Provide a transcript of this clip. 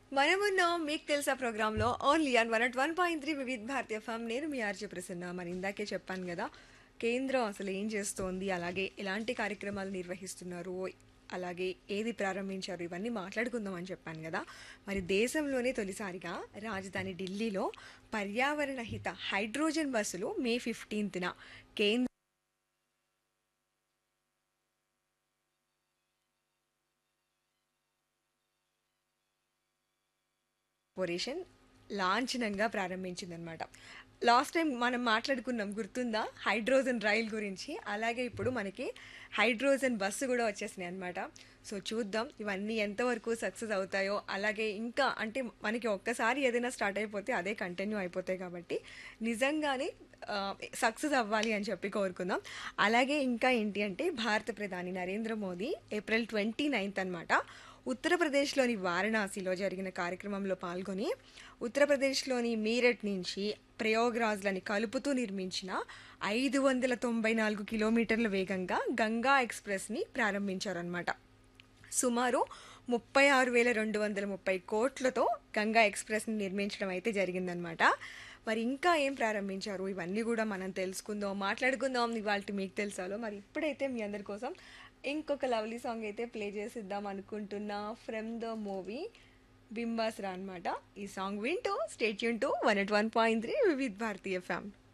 మనమున్నాం మీకు తెలుసా ప్రోగ్రాంలో only on one at one point three Vividh Bharatiya form నేను మీ ఆర్జే ప్రసన్న మరి ఇందాకే చెప్పాను కదా కేంద్రం అసలు ఏం చేస్తోంది అలాగే ఎలాంటి కార్యక్రమాలు నిర్వహిస్తున్నారు అలాగే ఏది ప్రారంభించారు ఇవన్నీ మాట్లాడుకుందాం అని చెప్పాను కదా మరి దేశంలోనే తొలిసారిగా రాజధాని ఢిల్లీలో పర్యావరణ హిత హైడ్రోజన్ బస్సులు మే ఫిఫ్టీన్త్న కేంద్ర కార్పొరేషన్ లాంఛనంగా ప్రారంభించిందనమాట లాస్ట్ టైం మనం మాట్లాడుకున్నాం గుర్తుందా హైడ్రోజన్ రైల్ గురించి అలాగే ఇప్పుడు మనకి హైడ్రోజన్ బస్సు కూడా వచ్చేసినాయి అనమాట సో చూద్దాం ఇవన్నీ ఎంతవరకు సక్సెస్ అవుతాయో అలాగే ఇంకా అంటే మనకి ఒక్కసారి ఏదైనా స్టార్ట్ అయిపోతే అదే కంటిన్యూ అయిపోతాయి కాబట్టి నిజంగానే సక్సెస్ అవ్వాలి అని చెప్పి కోరుకుందాం అలాగే ఇంకా ఏంటి అంటే భారత ప్రధాని Narendra Modi April twenty ninth అనమాట ఉత్తరప్రదేశ్లోని వారణాసిలో జరిగిన కార్యక్రమంలో పాల్గొని ఉత్తరప్రదేశ్లోని మీరట్ నుంచి ప్రయోగ్రాజ్లని కలుపుతూ నిర్మించిన ఐదు వందల తొంభై నాలుగు కిలోమీటర్ల వేగంగా గంగా ఎక్స్ప్రెస్ని ప్రారంభించారనమాట సుమారు ముప్పై ఆరు వేల రెండు వందల ముప్పై కోట్లతో గంగా ఎక్స్ప్రెస్ని నిర్మించడం అయితే జరిగిందనమాట మరి ఇంకా ఏం ప్రారంభించారు ఇవన్నీ కూడా మనం తెలుసుకుందాం మాట్లాడుకుందాం ఇవాళ మీకు తెలుసాలో మరి ఇప్పుడైతే మీ అందరి కోసం ఇంకొక లవ్లీ సాంగ్ అయితే ప్లే చేసిద్దాం అనుకుంటున్నా ఫ్రమ్ ద మూవీ బింబాస్రా అనమాట ఈ సాంగ్ వింటూ stay tuned to one at one point three Vividh Bharatiya ఫ్యామ్